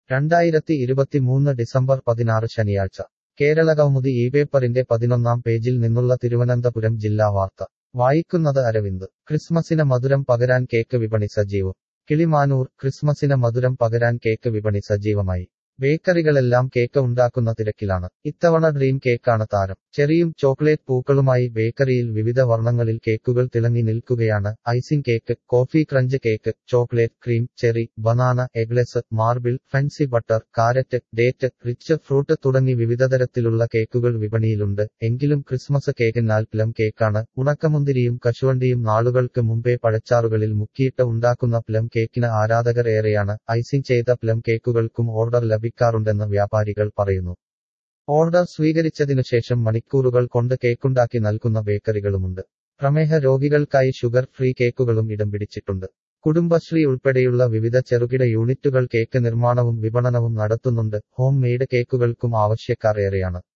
രണ്ടായിരത്തി ഇരുപത്തിമൂന്ന് ഡിസംബർ പതിനാറ് ശനിയാഴ്ച കേരളകൗമുദി ഈ പേപ്പറിന്റെ പതിനൊന്നാം പേജിൽ നിന്നുള്ള തിരുവനന്തപുരം ജില്ലാ വാർത്ത വായിക്കുന്നത് അരവിന്ദ് ക്രിസ്മസിന് മധുരം പകരാൻ കേക്ക് വിപണി സജീവം കിളിമാനൂർ ക്രിസ്മസിന് മധുരം പകരാൻ കേക്ക് വിപണി സജീവമായി ബേക്കറികളെല്ലാം കേക്ക് ഉണ്ടാക്കുന്ന തിരക്കിലാണ് ഇത്തവണ ഡ്രീം കേക്കാണ് താരം ചെറിയും ചോക്ലേറ്റ് പൂക്കളുമായി ബേക്കറിയിൽ വിവിധ വർണ്ണങ്ങളിൽ കേക്കുകൾ തിളങ്ങി നിൽക്കുകയാണ് icing cake coffee crunch cake chocolate cream cherry banana eggless marble fancy butter carrot date rich fruit തുടങ്ങി വിവിധതരത്തിലുള്ള കേക്കുകൾ വിപണിയിലുണ്ട് എങ്കിലും ക്രിസ്മസ് കേക്കിനാൽ പ്ലം കേക്കാണ് ഉണക്കമുന്തിരിയും കശുവണ്ടിയും നാളുകൾക്ക് മുമ്പേ പഴച്ചാറുകളിൽ മുക്കിയിട്ട് ഉണ്ടാക്കുന്ന പ്ലം കേക്കിന് ആരാധകർ ഏറെയാണ് ഐസിംഗ് ചെയ്ത പ്ലം കേക്കുകൾക്കും ഓർഡർ ലഭിക്കാറുണ്ടെന്ന് വ്യാപാരികൾ പറയുന്നു ഓർഡർ സ്വീകരിച്ചതിനുശേഷം മണിക്കൂറുകൾ കൊണ്ട് കേക്കുണ്ടാക്കി നൽകുന്ന ബേക്കറികളുമുണ്ട് പ്രമേഹ രോഗികൾക്കായി ഷുഗർ ഫ്രീ കേക്കുകളും ഇടം പിടിച്ചിട്ടുണ്ട് കുടുംബശ്രീ ഉൾപ്പെടെയുള്ള വിവിധ ചെറുകിട യൂണിറ്റുകൾ കേക്ക് നിർമ്മാണവും വിപണനവും നടത്തുന്നുണ്ട് ഹോം മെയ്ഡ് കേക്കുകൾക്കും ആവശ്യക്കാർ ഏറെയാണ്